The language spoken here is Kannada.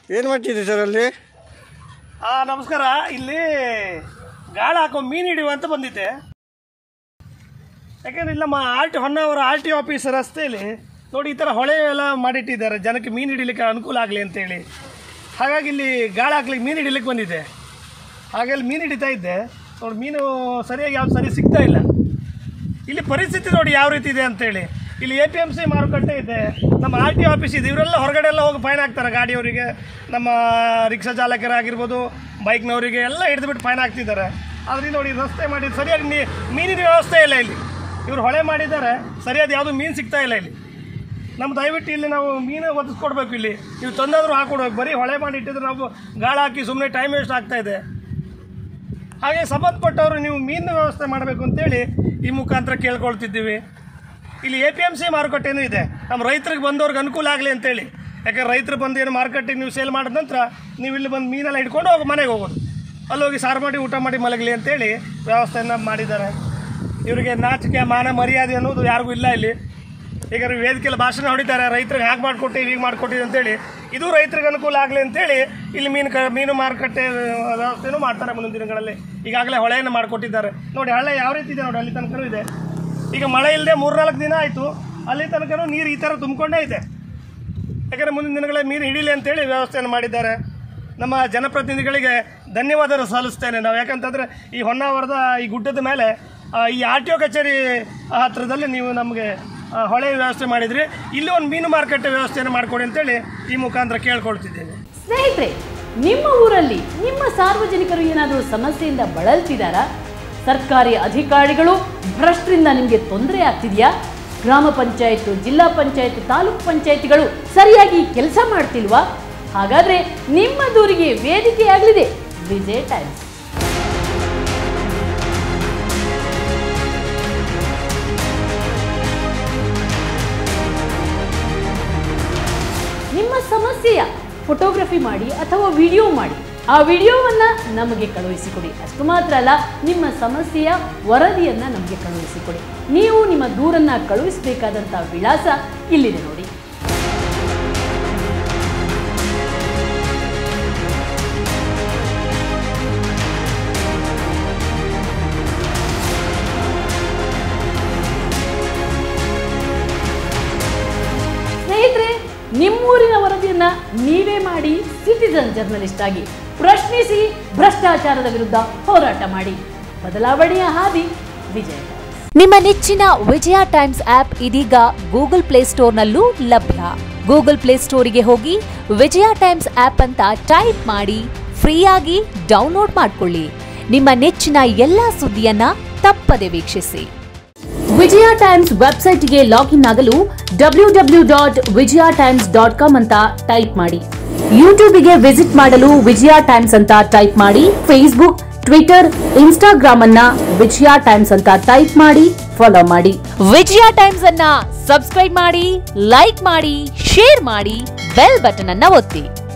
ಏನು ಮಾಡ್ತಿದ್ರಿ ಸರ್ ಅಲ್ಲಿ ಆ ನಮಸ್ಕಾರ ಇಲ್ಲಿ ಗಾಳ ಹಾಕೋ ಮೀನು ಹಿಡಿಯುವ ಅಂತ ಬಂದಿದ್ದೆ ಯಾಕೆಂದ್ರೆ ಇಲ್ಲಿ ನಮ್ಮ R T Honnavara R T office ರಸ್ತೆಯಲ್ಲಿ ನೋಡಿ ಈ ಥರ ಹೊಳೆ ಎಲ್ಲ ಮಾಡಿಟ್ಟಿದ್ದಾರೆ ಜನಕ್ಕೆ ಮೀನು ಹಿಡಿಲಿಕ್ಕೆ ಅನುಕೂಲ ಆಗಲಿ ಅಂತೇಳಿ ಹಾಗಾಗಿ ಇಲ್ಲಿ ಗಾಳ ಹಾಕ್ಲಿಕ್ಕೆ ಮೀನು ಹಿಡಿಲಿಕ್ಕೆ ಬಂದಿದ್ದೆ ಹಾಗೆ ಅಲ್ಲಿ ಮೀನು ಹಿಡಿತಾ ಇದ್ದೆ ನೋಡಿ ಮೀನು ಸರಿಯಾಗಿ ಯಾವ್ದು ಸರಿ ಸಿಗ್ತಾ ಇಲ್ಲ ಇಲ್ಲಿ ಪರಿಸ್ಥಿತಿ ನೋಡಿ ಯಾವ ರೀತಿ ಇದೆ ಅಂತೇಳಿ ಇಲ್ಲಿ ಎ ಪಿ ಎಮ್ ಸಿ ಮಾರುಕಟ್ಟೆ ಇದೆ ನಮ್ಮ ಆರ್ ಟಿ ಆಫೀಸ್ ಇದೆ ಇವರೆಲ್ಲ ಹೊರಗಡೆ ಎಲ್ಲ ಹೋಗಿ ಫೈನ್ ಹಾಕ್ತಾರೆ ಗಾಡಿಯವರಿಗೆ ನಮ್ಮ ರಿಕ್ಷಾ ಚಾಲಕರಾಗಿರ್ಬೋದು ಬೈಕ್ನವರಿಗೆ ಎಲ್ಲ ಹಿಡಿದುಬಿಟ್ಟು ಫೈನ್ ಹಾಕ್ತಿದ್ದಾರೆ ಆದರೆ ನೋಡಿ ರಸ್ತೆ ಮಾಡಿ ಸರಿಯಾಗಿ ನೀ ಮೀನಿನ ವ್ಯವಸ್ಥೆ ಇಲ್ಲ ಇಲ್ಲಿ ಇವರು ಹೊಳೆ ಮಾಡಿದ್ದಾರೆ ಸರಿಯಾದ ಯಾವುದು ಮೀನು ಸಿಗ್ತಾ ಇಲ್ಲ ಇಲ್ಲಿ ನಮ್ಮ ದಯವಿಟ್ಟು ಇಲ್ಲಿ ನಾವು ಮೀನು ಒದಗಿಸ್ಕೊಡ್ಬೇಕು ಇಲ್ಲಿ ನೀವು ತಂದಾದರೂ ಹಾಕೊಡ್ಬೇಕು ಬರೀ ಹೊಳೆ ಮಾಡಿ ಇಟ್ಟಿದ್ರೆ ನಾವು ಗಾಳ ಹಾಕಿ ಸುಮ್ಮನೆ ಟೈಮ್ ವೇಸ್ಟ್ ಆಗ್ತಾ ಇದೆ ಹಾಗೆ ಸಂಬಂಧಪಟ್ಟವರು ನೀವು ಮೀನು ವ್ಯವಸ್ಥೆ ಮಾಡಬೇಕು ಅಂತೇಳಿ ಈ ಮುಖಾಂತರ ಕೇಳ್ಕೊಳ್ತಿದ್ದೀವಿ ಇಲ್ಲಿ ಎ ಪಿ ಎಮ್ ಸಿ ಮಾರುಕಟ್ಟೆನೂ ಇದೆ ನಮ್ಮ ರೈತರಿಗೆ ಬಂದವ್ರಿಗೆ ಅನುಕೂಲ ಆಗಲಿ ಅಂತೇಳಿ ಯಾಕಂದ್ರೆ ರೈತರು ಬಂದು ಏನು ಮಾರ್ಕೆಟಿಗೆ ನೀವು ಸೇಲ್ ಮಾಡಿದ ನಂತರ ನೀವು ಇಲ್ಲಿ ಬಂದು ಮೀನೆಲ್ಲ ಹಿಡ್ಕೊಂಡು ಹೋಗಿ ಮನೆಗೆ ಹೋಗೋದು ಅಲ್ಲಿ ಹೋಗಿ ಸಾರು ಮಾಡಿ ಊಟ ಮಾಡಿ ಮಲಗಲಿ ಅಂತೇಳಿ ವ್ಯವಸ್ಥೆಯನ್ನು ಮಾಡಿದ್ದಾರೆ ಇವರಿಗೆ ನಾಚಿಕೆ ಮಾನ ಮರ್ಯಾದೆ ಅನ್ನೋದು ಯಾರಿಗೂ ಇಲ್ಲ ಇಲ್ಲಿ ಈಗ ವೇದಿಕೆಯಲ್ಲಿ ಭಾಷಣ ಹೊಡಿತಾರೆ ರೈತರಿಗೆ ಹಾಗೆ ಮಾಡಿಕೊಟ್ಟಿವಿ ಹೀಗೆ ಮಾಡಿಕೊಟ್ಟಿವಿ ಅಂತೇಳಿ ಇದು ರೈತರಿಗೆ ಅನುಕೂಲ ಆಗಲಿ ಅಂತೇಳಿ ಇಲ್ಲಿ ಮೀನು ಕ ಮೀನು ಮಾರುಕಟ್ಟೆ ವ್ಯವಸ್ಥೆನೂ ಮಾಡ್ತಾರೆ ಮುಂದಿನ ದಿನಗಳಲ್ಲಿ ಈಗಾಗಲೇ ಹೊಳೆಯನ್ನು ಮಾಡಿಕೊಟ್ಟಿದ್ದಾರೆ ನೋಡಿ ಹಳ್ಳ ಯಾವ ರೀತಿ ಇದೆ ನೋಡಿ ಅಲ್ಲಿ ತನಕನೂ ಇದೆ ಈಗ ಮಳೆ ಇಲ್ಲದೆ ಮೂರ್ನಾಲ್ಕು ದಿನ ಆಯಿತು ಅಲ್ಲಿ ತನಕನೂ ನೀರು ಈ ಥರ ತುಂಬಿಕೊಂಡೇ ಇದೆ ಯಾಕಂದರೆ ಮುಂದಿನ ದಿನಗಳಲ್ಲಿ ಮೀನು ಹಿಡೀಲಿ ಅಂತೇಳಿ ವ್ಯವಸ್ಥೆಯನ್ನು ಮಾಡಿದ್ದಾರೆ ನಮ್ಮ ಜನಪ್ರತಿನಿಧಿಗಳಿಗೆ ಧನ್ಯವಾದ ಸಲ್ಲಿಸ್ತೇನೆ ನಾವು ಯಾಕಂತಂದರೆ ಈ ಹೊನ್ನಾವರದ ಈ ಗುಡ್ಡದ ಮೇಲೆ ಆ, ಈ ಆರ್ ಟಿ ಒ ಕಚೇರಿ ಹತ್ರದಲ್ಲಿ ನೀವು ನಮಗೆ ಆ, ಹೊಳೆ ವ್ಯವಸ್ಥೆ ಮಾಡಿದ್ರಿ ಇಲ್ಲಿ ಒಂದು ಮೀನು ಮಾರುಕಟ್ಟೆ ವ್ಯವಸ್ಥೆಯನ್ನು ಮಾಡಿಕೊಡಿ ಅಂತೇಳಿ ಈ ಮುಖಾಂತರ ಕೇಳ್ಕೊಳ್ತಿದ್ದೇವೆ ಸ್ನೇಹಿತರೆ ನಿಮ್ಮ ಊರಲ್ಲಿ ನಿಮ್ಮ ಸಾರ್ವಜನಿಕರು ಏನಾದರೂ ಸಮಸ್ಯೆಯಿಂದ ಬಳಲ್ತಿದ್ದಾರಾ ಸರ್ಕಾರಿ ಅಧಿಕಾರಿಗಳು ಭ್ರಷ್ಟರಿಂದ ನಿಮಗೆ ತೊಂದರೆ ಆಗ್ತಿದೆಯಾ ಗ್ರಾಮ ಪಂಚಾಯತ್ ಜಿಲ್ಲಾ ಪಂಚಾಯತ್ ತಾಲೂಕು ಪಂಚಾಯತ್ಗಳು ಸರಿಯಾಗಿ ಕೆಲಸ ಮಾಡ್ತಿಲ್ವಾ ಹಾಗಾದ್ರೆ ನಿಮ್ಮ ದೂರಿಗೆ ವೇದಿಕೆಯಾಗಲಿದೆ ವಿಜಯ್ ಟೈಮ್ಸ್ ನಿಮ್ಮ ಸಮಸ್ಯೆಯ ಫೋಟೋಗ್ರಫಿ ಮಾಡಿ ಅಥವಾ ವಿಡಿಯೋ ಮಾಡಿ ಆ ವಿಡಿಯೋವನ್ನ ನಮಗೆ ಕಳುಹಿಸಿಕೊಡಿ ಅಷ್ಟು ಮಾತ್ರ ಅಲ್ಲ ನಿಮ್ಮ ಸಮಸ್ಯೆಯ ವರದಿಯನ್ನ ನಮಗೆ ಕಳುಹಿಸಿಕೊಡಿ ನೀವು ನಿಮ್ಮ ದೂರನ್ನ ಕಳುಹಿಸಬೇಕಾದಂಥ ವಿಳಾಸ ಇಲ್ಲಿದೆ ನೋಡಿ ಸ್ನೇಹಿತರೆ ನಿಮ್ಮೂರಿನ ವರದಿಯನ್ನ ನೀವೇ ಮಾಡಿ ಸಿಟಿಸನ್ ಜರ್ನಲಿಸ್ಟ್ ಆಗಿ ಪ್ರಶ್ನಿಸಿ ಭ್ರಷ್ಟಾಚಾರದ ವಿರುದ್ಧ ಹೋರಾಟ ಮಾಡಿ ಬದಲಾವಣೆಯ ಹಾದಿ ವಿಜಯ ನಿಮ್ಮ ನೆಚ್ಚಿನ ವಿಜಯ ಟೈಮ್ಸ್ ಆಪ್ ಇದೀಗ ಗೂಗಲ್ ಪ್ಲೇಸ್ಟೋರ್ನಲ್ಲೂ ಲಭ್ಯ ಗೂಗಲ್ ಪ್ಲೇಸ್ಟೋರಿಗೆ ಹೋಗಿ ವಿಜಯ ಟೈಮ್ಸ್ ಆಪ್ ಅಂತ ಟೈಪ್ ಮಾಡಿ ಫ್ರೀಯಾಗಿ ಡೌನ್ಲೋಡ್ ಮಾಡಿಕೊಳ್ಳಿ ನಿಮ್ಮ ನೆಚ್ಚಿನ ಎಲ್ಲಾ ಸುದ್ದಿಯನ್ನ ತಪ್ಪದೆ ವೀಕ್ಷಿಸಿ ವಿಜಯ ಟೈಮ್ಸ್ ವೆಬ್ಸೈಟ್ಗೆ ಲಾಗಿನ್ ಆಗಲು W W dot Vijaya Times dot com ಅಂತ ಟೈಪ್ ಮಾಡಿ ಯೂಟ್ಯೂಬ್ಗೆ ವಿಸಿಟ್ ಮಾಡಲು ವಿಜಯ ಟೈಮ್ಸ್ ಅಂತ ಟೈಪ್ ಮಾಡಿ ಫೇಸ್ಬುಕ್ ಟ್ವಿಟರ್ ಇನ್ಸ್ಟಾಗ್ರಾಮ್ ಅನ್ನ ವಿಜಯ ಟೈಮ್ಸ್ ಅಂತ ಟೈಪ್ ಮಾಡಿ ಫಾಲೋ ಮಾಡಿ ವಿಜಯ ಟೈಮ್ಸ್ ಅನ್ನ ಸಬ್ಸ್ಕ್ರೈಬ್ ಮಾಡಿ ಲೈಕ್ ಮಾಡಿ ಶೇರ್ ಮಾಡಿ ಬೆಲ್ ಬಟನ್ ಅನ್ನ ಒತ್ತಿ